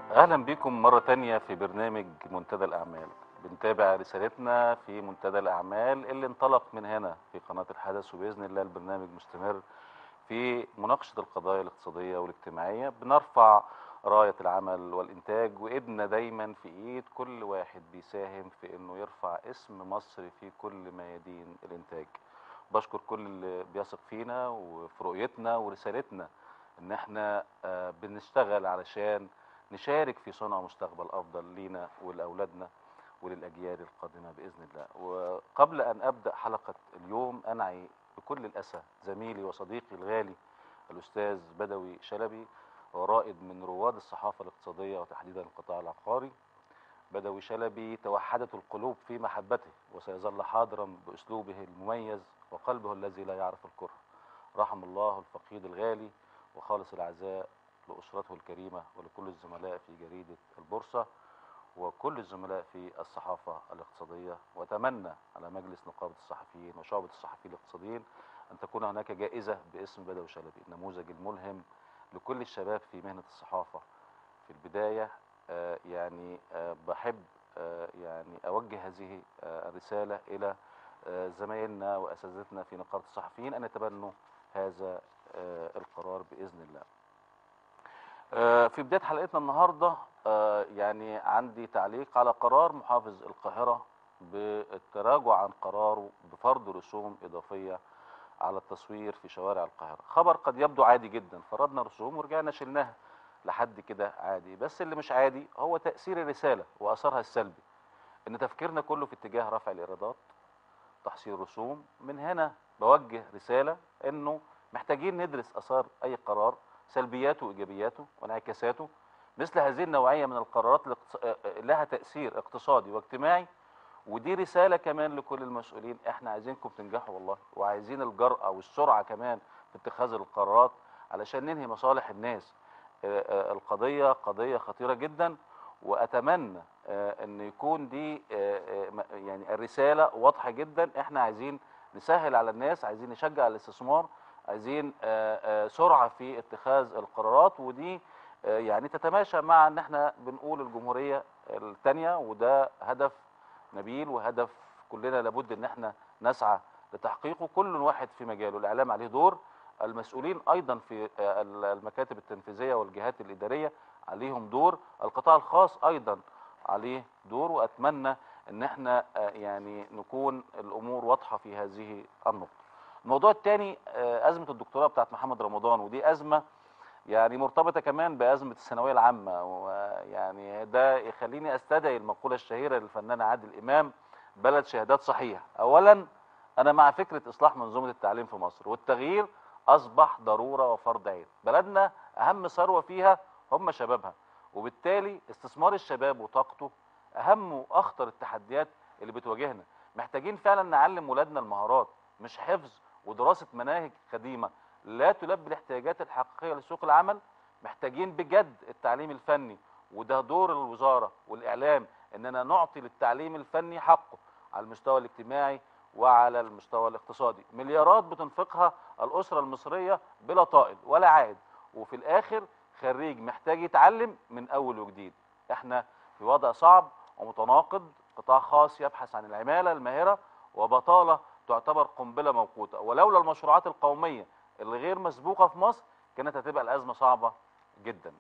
اهلا بكم مره تانية في برنامج منتدى الاعمال بنتابع رسالتنا في منتدى الاعمال اللي انطلق من هنا في قناه الحدث وباذن الله البرنامج مستمر في مناقشه القضايا الاقتصاديه والاجتماعيه بنرفع رايه العمل والانتاج وايدنا دايما في ايد كل واحد بيساهم في انه يرفع اسم مصر في كل ميادين الانتاج بشكر كل اللي بيثق فينا وفي رؤيتنا ورسالتنا ان احنا آه، بنشتغل علشان نشارك في صنع مستقبل افضل لينا ولاولادنا وللاجيال القادمه باذن الله وقبل ان ابدا حلقه اليوم انعي بكل الاسى زميلي وصديقي الغالي الاستاذ بدوي شلبي ورائد من رواد الصحافه الاقتصاديه وتحديدا القطاع العقاري بدوي شلبي توحدت القلوب في محبته وسيظل حاضرا باسلوبه المميز وقلبه الذي لا يعرف الكره رحم الله الفقيد الغالي وخالص العزاء لأسرته الكريمة ولكل الزملاء في جريدة البورصة وكل الزملاء في الصحافة الاقتصادية وأتمنى على مجلس نقابة الصحفيين وشعبة الصحفيين الاقتصاديين أن تكون هناك جائزة باسم بدوي شلبي النموذج الملهم لكل الشباب في مهنة الصحافة في البداية آه، يعني آه، بحب آه، يعني أوجه هذه آه، الرسالة إلى آه، زمايلنا وأساتذتنا في نقابة الصحفيين أن يتبنوا هذا آه، القرار بإذن الله آه، في بداية حلقتنا النهاردة آه، يعني عندي تعليق على قرار محافظ القاهرة بالتراجع عن قراره بفرض رسوم إضافية على التصوير في شوارع القاهرة خبر قد يبدو عادي جدا فرضنا رسوم ورجعنا شلناها لحد كده عادي بس اللي مش عادي هو تأثير الرسالة وأثرها السلبي إن تفكيرنا كله في اتجاه رفع الإيرادات تحصيل رسوم من هنا بوجه رسالة إنه محتاجين ندرس أثار أي قرار سلبياته وإيجابياته وانعكاساته مثل هذه النوعية من القرارات الاقتص- آه، آه، لها تأثير اقتصادي واجتماعي ودي رسالة كمان لكل المسؤولين احنا عايزينكم تنجحوا والله وعايزين الجرأة والسرعة كمان في اتخاذ القرارات علشان ننهي مصالح الناس آه، آه، القضية قضية خطيرة جدا وأتمنى آه، أن يكون دي آه، آه، م- يعني الرسالة واضحة جدا احنا عايزين نسهل على الناس عايزين نشجع الاستثمار عايزين آه، آه، سرعة في اتخاذ القرارات ودي آه، يعني تتماشى مع ان احنا بنقول الجمهورية الثانية وده هدف نبيل وهدف كلنا لابد ان احنا نسعى لتحقيقه كل واحد في مجاله الاعلام عليه دور المسؤولين ايضا في آه، المكاتب التنفيذيه والجهات الاداريه عليهم دور القطاع الخاص ايضا عليه دور واتمنى ان احنا آه، يعني نكون الامور واضحه في هذه النقطه الموضوع الثاني ازمه الدكتوراه بتاعت محمد رمضان ودي ازمه يعني مرتبطه كمان بازمه الثانويه العامه ويعني ده يخليني استدعي المقوله الشهيره للفنان عادل امام بلد شهادات صحيح اولا انا مع فكره اصلاح منظومه التعليم في مصر والتغيير اصبح ضروره وفرض عين بلدنا اهم ثروه فيها هم شبابها وبالتالي استثمار الشباب وطاقته اهم واخطر التحديات اللي بتواجهنا محتاجين فعلا نعلم ولادنا المهارات مش حفظ ودراسه مناهج قديمه لا تلبي الاحتياجات الحقيقيه لسوق العمل محتاجين بجد التعليم الفني وده دور الوزاره والاعلام اننا نعطي للتعليم الفني حقه على المستوى الاجتماعي وعلى المستوى الاقتصادي مليارات بتنفقها الاسره المصريه بلا طائل ولا عائد وفي الاخر خريج محتاج يتعلم من اول وجديد احنا في وضع صعب ومتناقض قطاع خاص يبحث عن العماله الماهره وبطاله تعتبر قنبله موقوته ولولا المشروعات القوميه اللي غير مسبوقه في مصر كانت هتبقى الازمه صعبه جدا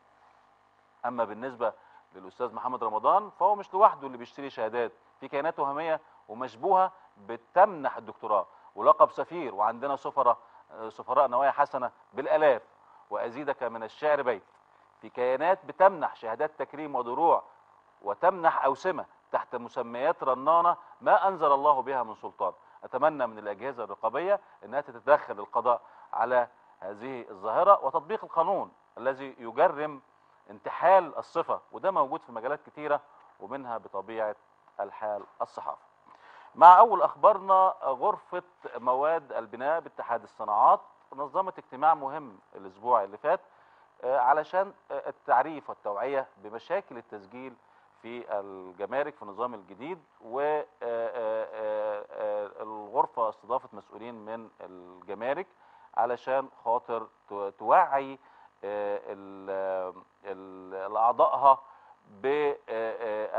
اما بالنسبه للاستاذ محمد رمضان فهو مش لوحده اللي بيشتري شهادات في كيانات وهميه ومشبوهه بتمنح الدكتوراه ولقب سفير وعندنا سفراء سفراء نوايا حسنه بالالاف وازيدك من الشعر بيت في كيانات بتمنح شهادات تكريم ودروع وتمنح اوسمه تحت مسميات رنانه ما انزل الله بها من سلطان اتمنى من الاجهزه الرقابيه انها تتدخل القضاء على هذه الظاهره وتطبيق القانون الذي يجرم انتحال الصفه وده موجود في مجالات كتيره ومنها بطبيعه الحال الصحافه. مع اول اخبارنا غرفه مواد البناء باتحاد الصناعات نظمت اجتماع مهم الاسبوع اللي فات آه، علشان آه، التعريف والتوعيه بمشاكل التسجيل في الجمارك في النظام الجديد والغرفه استضافت مسؤولين من الجمارك علشان خاطر تو- توعي آه، ال- ال- اعضائها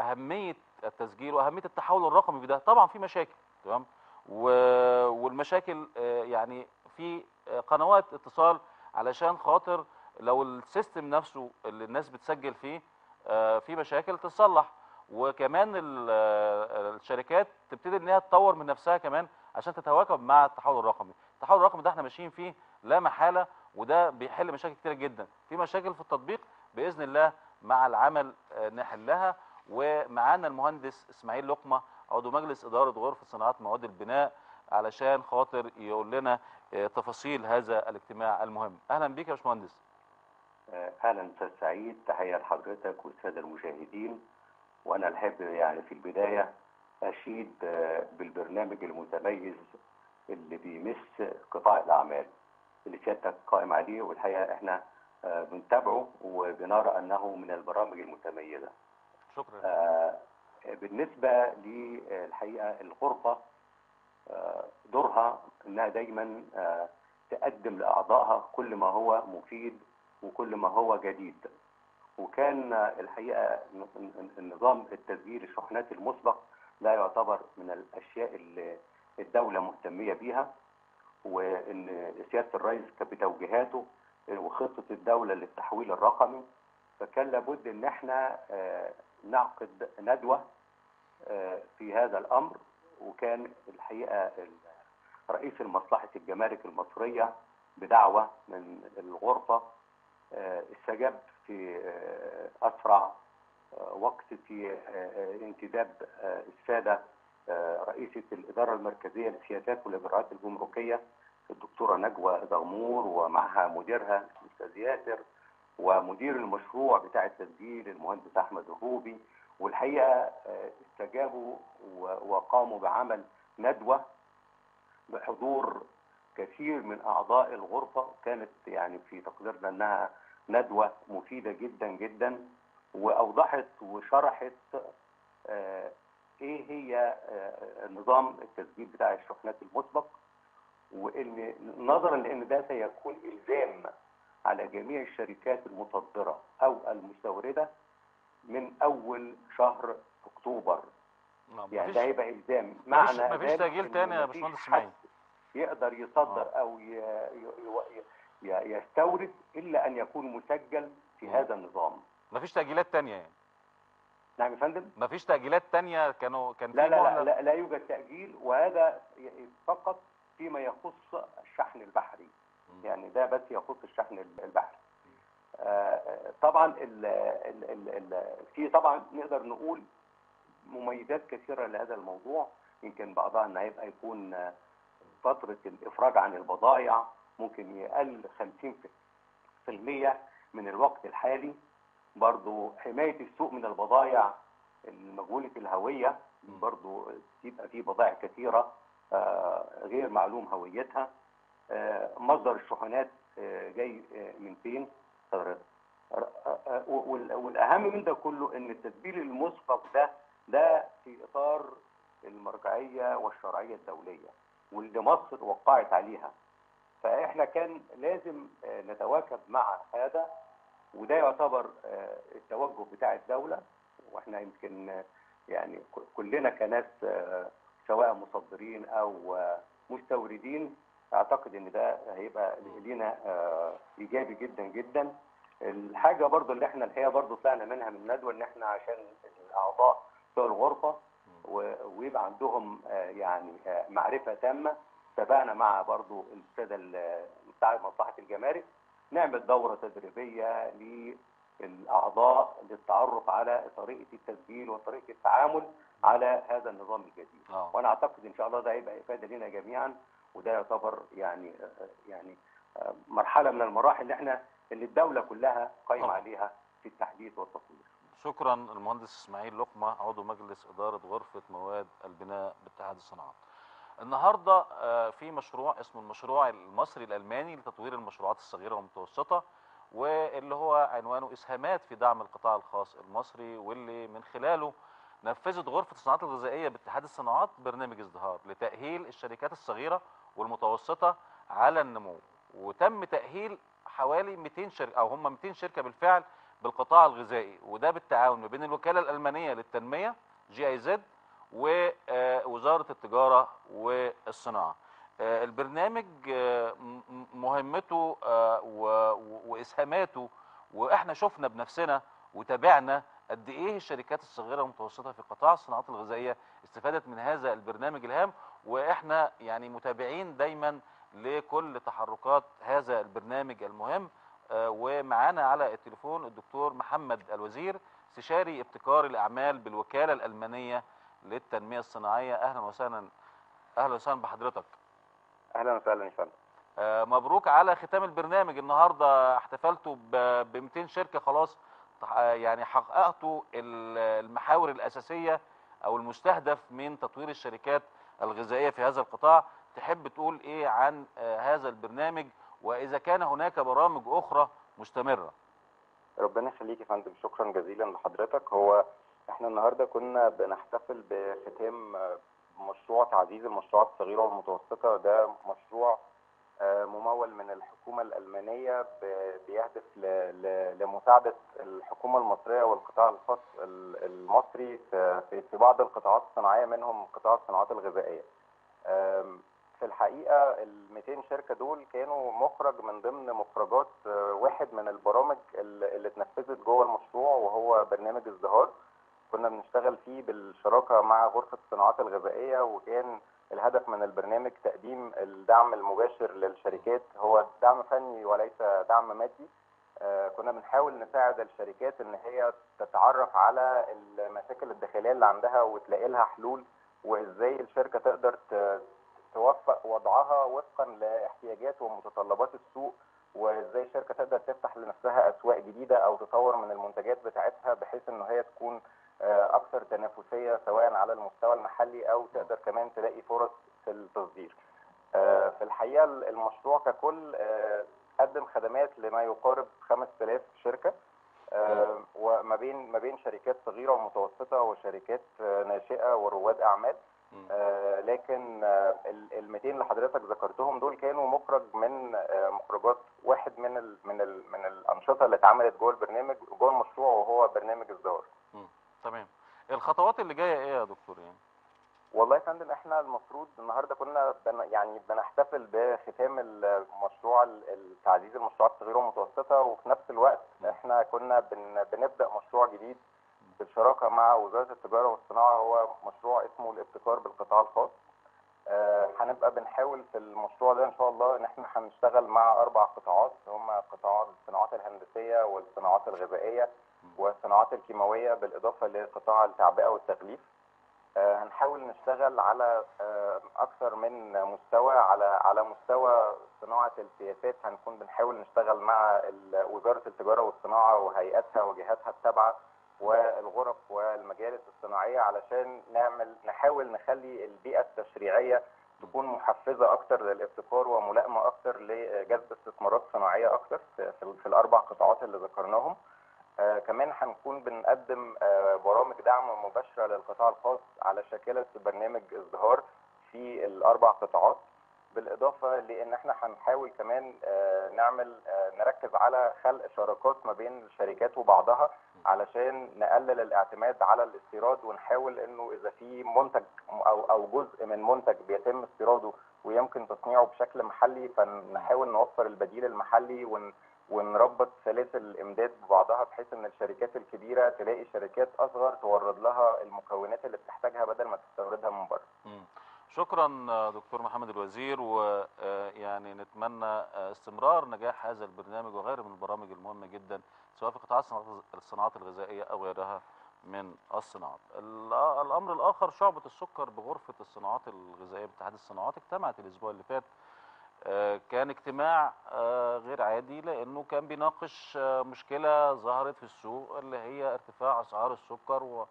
اهميه التسجيل واهميه التحول الرقمي في ده طبعا في مشاكل تمام و- والمشاكل آه، يعني في آه، قنوات اتصال علشان خاطر لو السيستم نفسه اللي الناس بتسجل فيه آه، في مشاكل تصلح وكمان ال- آه، الشركات تبتدي ان هي تطور من نفسها كمان عشان تتواكب مع التحول الرقمي التحول الرقمي ده احنا ماشيين فيه لا محاله وده بيحل مشاكل كتيره جدا في مشاكل في التطبيق باذن الله مع العمل آه، نحلها ومعانا المهندس اسماعيل لقمه عضو مجلس اداره غرفه صناعات مواد البناء علشان خاطر يقول لنا آه، تفاصيل هذا الاجتماع المهم اهلا بيك يا باشمهندس اهلا استاذ سعيد تحيه لحضرتك والساده المشاهدين وانا احب يعني في البدايه اشيد آه، بالبرنامج المتميز اللي بيمس قطاع الاعمال اللي سيادتك قائم عليه والحقيقه احنا آه، بنتابعه وبنرى انه من البرامج المتميزه. شكرا آه، بالنسبه للحقيقه الغرفه آه، دورها انها دايما آه، تقدم لاعضائها كل ما هو مفيد وكل ما هو جديد وكان آه، الحقيقه ن- ن- النظام التسجيل الشحنات المسبق لا يعتبر من الاشياء اللي الدوله مهتميه بيها وان سياده الرئيس كان بتوجيهاته وخطه الدوله للتحويل الرقمي فكان لابد ان احنا آه، نعقد ندوه آه، في هذا الامر وكان الحقيقه ال- رئيس مصلحه الجمارك المصريه بدعوه من الغرفه آه، استجاب في آه، اسرع آه، وقت في آه، آه، انتداب آه، الساده آه، رئيسه الاداره المركزيه للسياسات والاجراءات الجمركيه الدكتوره نجوى دغمور ومعها مديرها الاستاذ ياسر ومدير المشروع بتاع التسجيل المهندس احمد الروبي والحقيقه آه، استجابوا و- وقاموا بعمل ندوه بحضور كثير من اعضاء الغرفه كانت يعني في تقديرنا انها ندوه مفيده جدا جدا واوضحت وشرحت آه، ايه هي آه، نظام التسجيل بتاع الشحنات المسبق وان نظرا لان ده سيكون الزام على جميع الشركات المصدره او المستورده من اول شهر اكتوبر نعم، يعني مفيش- ده هيبقى الزام مفيش- معنى مفيش ذلك تأجيل إن تاني يا مفيش باشمهندس حد إسماعيل. يقدر يصدر او ي- ي- ي- يستورد الا ان يكون مسجل في مم. هذا النظام مفيش تأجيلات تانية يعني نعم يا فندم مفيش تأجيلات تانية كانوا كان في لا لا لا, مهلة لا, لا يوجد تأجيل وهذا ي- فقط فيما يخص الشحن البحري مم. يعني ده بس يخص الشحن البحري آه، طبعا ال ال ال ال في طبعا نقدر نقول مميزات كثيرة لهذا الموضوع يمكن بعضها ان هيبقى يكون آه، فترة الافراج عن البضائع ممكن يقل 50% من الوقت الحالي برضو حماية السوق من البضائع المجهولة الهوية برضو يبقى في بضائع كثيرة آه، غير معلوم هويتها آه، مصدر الشحنات آه، جاي آه، من فين حضرتك آه، آه، وال- والاهم من ده كله ان التسجيل المسبق ده ده في اطار المرجعيه والشرعيه الدوليه واللي مصر وقعت عليها فاحنا كان لازم آه، نتواكب مع هذا وده يعتبر آه، التوجه بتاع الدوله واحنا يمكن آه، يعني ك- كلنا كناس آه، سواء مصدرين او آه، مستوردين اعتقد ان ده هيبقى لينا آه، ايجابي جدا جدا الحاجه برضو اللي احنا الحقيقه برضو طلعنا منها من الندوه ان احنا عشان الاعضاء بتوع الغرفه و- ويبقى عندهم آه، يعني آه، معرفه تامه تابعنا مع برضو الساده ال- بتاع مصلحه الجمارك نعمل دوره تدريبيه للاعضاء للتعرف على طريقه التسجيل وطريقه التعامل على هذا النظام الجديد اه وانا اعتقد ان شاء الله ده هيبقى افاده لنا جميعا وده يعتبر يعني آه، يعني آه، مرحله من المراحل اللي احنا اللي الدوله كلها قايمه طبعا. عليها في التحديث والتطوير شكرا المهندس اسماعيل لقمة عضو مجلس إدارة غرفة مواد البناء باتحاد الصناعات النهاردة آه، في مشروع اسمه المشروع المصري الألماني لتطوير المشروعات الصغيرة والمتوسطة واللي هو عنوانه إسهامات في دعم القطاع الخاص المصري واللي من خلاله نفذت غرفة الصناعات الغذائية باتحاد الصناعات برنامج ازدهار لتأهيل الشركات الصغيرة والمتوسطة على النمو وتم تأهيل حوالي 200 شركة أو هم 200 شركة بالفعل بالقطاع الغذائي وده بالتعاون ما بين الوكاله الالمانيه للتنميه جي اي زد ووزاره التجاره والصناعه آه، البرنامج آه، م- م- مهمته آه، و- و- واسهاماته واحنا شفنا بنفسنا وتابعنا قد ايه الشركات الصغيره والمتوسطه في قطاع الصناعات الغذائيه استفادت من هذا البرنامج الهام واحنا يعني متابعين دايما لكل تحركات هذا البرنامج المهم آه، ومعانا على التليفون الدكتور محمد الوزير استشاري ابتكار الاعمال بالوكاله الالمانيه للتنميه الصناعيه اهلا وسهلا اهلا وسهلا بحضرتك اهلا وسهلا يا فندم آه، مبروك على ختام البرنامج النهارده احتفلتوا ب 200 شركه خلاص تح- آه، يعني حققتوا ال- المحاور الاساسيه او المستهدف من تطوير الشركات الغذائيه في هذا القطاع تحب تقول ايه عن آه، هذا البرنامج واذا كان هناك برامج اخرى مستمره ربنا يخليك يا فندم شكرا جزيلا لحضرتك هو احنا النهارده كنا بنحتفل بختام آه، مشروع تعزيز المشروعات الصغيره والمتوسطه ده مشروع آه، ممول من الحكومه الالمانيه ب- بيهدف ل- ل- لمساعده الحكومه المصريه والقطاع الخاص ال- المصري في في- في بعض القطاعات الصناعيه منهم قطاع الصناعات الغذائيه آم، في الحقيقه ال 200 شركه دول كانوا مخرج من ضمن مخرجات آه، واحد من البرامج اللي اللي اتنفذت جوه المشروع وهو برنامج ازدهار كنا بنشتغل فيه بالشراكه مع غرفه الصناعات الغذائيه وكان الهدف من البرنامج تقديم الدعم المباشر للشركات هو دعم فني وليس دعم مادي آه، كنا بنحاول نساعد الشركات ان هي تتعرف على المشاكل الداخليه اللي عندها وتلاقي لها حلول وازاي الشركه تقدر ت- توفق وضعها وفقا لاحتياجات ومتطلبات السوق وازاي الشركه تقدر تفتح لنفسها اسواق جديده او تطور من المنتجات بتاعتها بحيث ان هي تكون آه، اكثر تنافسيه سواء على المستوى المحلي او تقدر كمان تلاقي فرص في التصدير. آه، في الحقيقه المشروع ككل آه، قدم خدمات لما يقارب 5000 شركه آه، وما بين ما بين شركات صغيره ومتوسطه وشركات آه، ناشئه ورواد اعمال مم. آه، لكن ال 200 اللي حضرتك ذكرتهم دول كانوا مخرج من آه، مخرجات واحد من ال من ال من الانشطه اللي اتعملت جوه البرنامج جوه المشروع وهو برنامج ازدهار. تمام الخطوات اللي جايه ايه يا دكتور يعني والله يا فندم احنا المفروض النهارده كنا بن يعني بنحتفل بختام المشروع ال- تعزيز المشروعات الصغيره والمتوسطه وفي نفس الوقت احنا كنا بن بنبدا مشروع جديد بالشراكه مع وزاره التجاره والصناعه هو مشروع اسمه الابتكار بالقطاع الخاص. آه، هنبقى بنحاول في المشروع ده ان شاء الله ان احنا هنشتغل مع اربع قطاعات هم قطاعات الصناعات الهندسيه والصناعات الغذائيه والصناعات الكيماويه بالاضافه لقطاع التعبئه والتغليف. آه، هنحاول نشتغل على آه، اكثر من مستوى على على مستوى صناعه السياسات هنكون بنحاول نشتغل مع ال- وزاره التجاره والصناعه وهيئاتها وجهاتها التابعه والغرف والمجالس الصناعيه علشان نعمل نحاول نخلي البيئه التشريعيه تكون محفزه اكثر للابتكار وملائمه اكثر لجذب استثمارات صناعيه اكثر في, في, في الاربع قطاعات اللي ذكرناهم. آه كمان هنكون بنقدم آه برامج دعم مباشره للقطاع الخاص على شاكله برنامج ازدهار في الاربع قطاعات بالاضافه لان احنا هنحاول كمان آه نعمل آه نركز على خلق شراكات ما بين الشركات وبعضها علشان نقلل الاعتماد على الاستيراد ونحاول انه اذا في منتج او او جزء من منتج بيتم استيراده ويمكن تصنيعه بشكل محلي فنحاول نوفر البديل المحلي ون ونربط سلاسل الامداد ببعضها بحيث ان الشركات الكبيره تلاقي شركات اصغر تورد لها المكونات اللي بتحتاجها بدل ما تستوردها من بره. مم. شكرا آه، دكتور محمد الوزير ويعني نتمنى آه، استمرار نجاح هذا البرنامج وغيره من البرامج المهمه جدا سواء في قطاع الصناعات- الصناعات الغذائيه او غيرها من الصناعات. ال- الامر الاخر شعبه السكر بغرفه الصناعات الغذائيه باتحاد الصناعات اجتمعت الاسبوع اللي فات آه، كان اجتماع آه، غير عادي لانه كان بيناقش آه، مشكله ظهرت في السوق اللي هي ارتفاع اسعار السكر و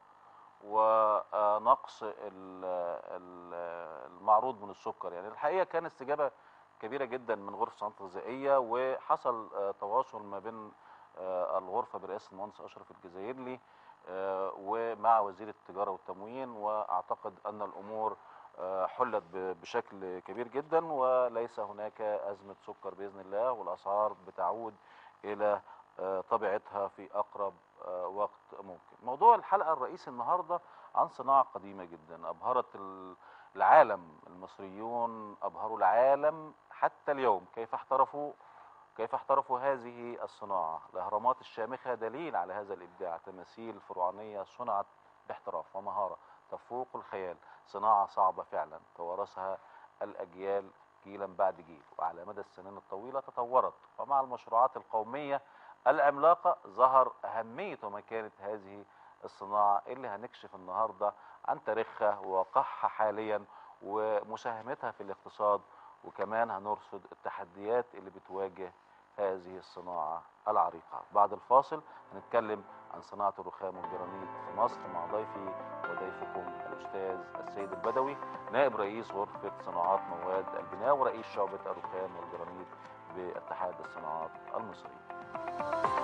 ونقص ال- ال- المعروض من السكر يعني الحقيقه كان استجابه كبيره جدا من غرفه الصناعات الغذائيه وحصل آه، تواصل ما بين آه، الغرفه برئاسه المهندس اشرف الجزائري آه، ومع وزير التجاره والتموين واعتقد ان الامور آه، حلت ب- بشكل كبير جدا وليس هناك ازمه سكر باذن الله والاسعار بتعود الى آه، طبيعتها في اقرب آه، وقت ممكن. موضوع الحلقه الرئيسي النهارده عن صناعه قديمه جدا ابهرت ال- العالم المصريون ابهروا العالم حتى اليوم كيف احترفوا كيف احترفوا هذه الصناعه الاهرامات الشامخه دليل على هذا الابداع تماثيل فرعونيه صنعت باحتراف ومهاره تفوق الخيال صناعه صعبه فعلا توارثها الاجيال جيلا بعد جيل وعلى مدى السنين الطويله تطورت ومع المشروعات القوميه العملاقه ظهر اهميه ومكانه هذه الصناعه اللي هنكشف النهارده عن تاريخها وواقعها حاليا ومساهمتها في الاقتصاد وكمان هنرصد التحديات اللي بتواجه هذه الصناعه العريقه بعد الفاصل هنتكلم عن صناعه الرخام والجرانيت في مصر مع ضيفي وضيفكم الاستاذ السيد البدوي نائب رئيس غرفه صناعات مواد البناء ورئيس شعبه الرخام والجرانيت باتحاد الصناعات المصري